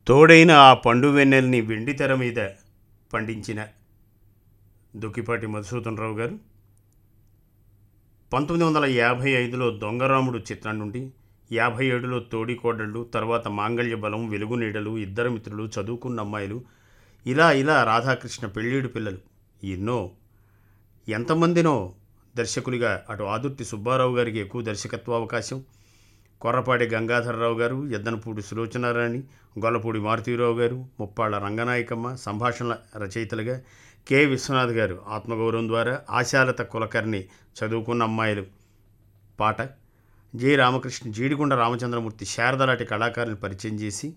తోడైన ఆ పండు వెన్నెల్ని వెండితెర మీద పండించిన దుక్కిపాటి మధుసూదనరావు గారు పంతొమ్మిది వందల యాభై ఐదులో దొంగరాముడు చిత్రం నుండి యాభై ఏడులో తోడికోడళ్ళు తర్వాత మాంగళ్య బలం వెలుగు నీడలు ఇద్దరు మిత్రులు చదువుకున్న అమ్మాయిలు ఇలా ఇలా రాధాకృష్ణ పెళ్ళీడు పిల్లలు ఎన్నో ఎంతమందినో దర్శకులుగా అటు ఆదుర్తి సుబ్బారావు గారికి ఎక్కువ దర్శకత్వ అవకాశం కొర్రపాటి గంగాధరరావు గారు ఎద్దనపూడి సులోచనారాణి గొల్లపూడి మారుతీరావు గారు ముప్పాళ్ళ రంగనాయకమ్మ సంభాషణల రచయితలుగా కె విశ్వనాథ్ గారు ఆత్మగౌరవం ద్వారా ఆశాలత కులకర్ణి చదువుకున్న అమ్మాయిలు పాట జె రామకృష్ణ జీడిగుండ రామచంద్రమూర్తి శారదలాంటి కళాకారులను పరిచయం చేసి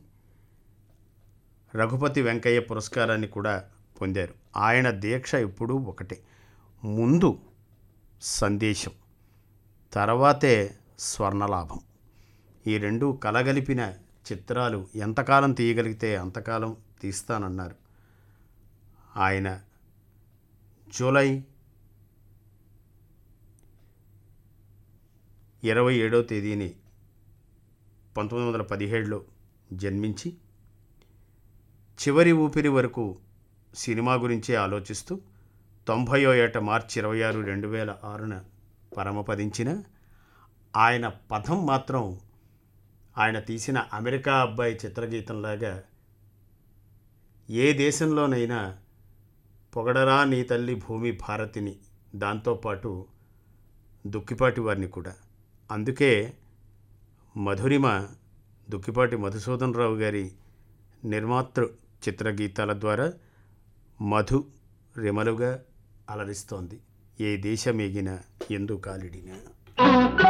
రఘుపతి వెంకయ్య పురస్కారాన్ని కూడా పొందారు ఆయన దీక్ష ఎప్పుడూ ఒకటే ముందు సందేశం తర్వాతే స్వర్ణలాభం ఈ రెండు కలగలిపిన చిత్రాలు ఎంతకాలం తీయగలిగితే అంతకాలం తీస్తానన్నారు ఆయన జూలై ఇరవై ఏడో తేదీని పంతొమ్మిది వందల పదిహేడులో జన్మించి చివరి ఊపిరి వరకు సినిమా గురించే ఆలోచిస్తూ తొంభయో ఏట మార్చి ఇరవై ఆరు రెండు వేల ఆరున పరమపదించిన ఆయన పదం మాత్రం ఆయన తీసిన అమెరికా అబ్బాయి చిత్రగీతంలాగా ఏ దేశంలోనైనా పొగడరా నీ తల్లి భూమి భారతిని దాంతోపాటు దుక్కిపాటి వారిని కూడా అందుకే మధురిమ దుక్కిపాటి మధుసూదన్ రావు గారి నిర్మాతృ చిత్రగీతాల ద్వారా మధు రిమలుగా అలరిస్తోంది ఏ దేశమేగిన ఎందు కాలిడినా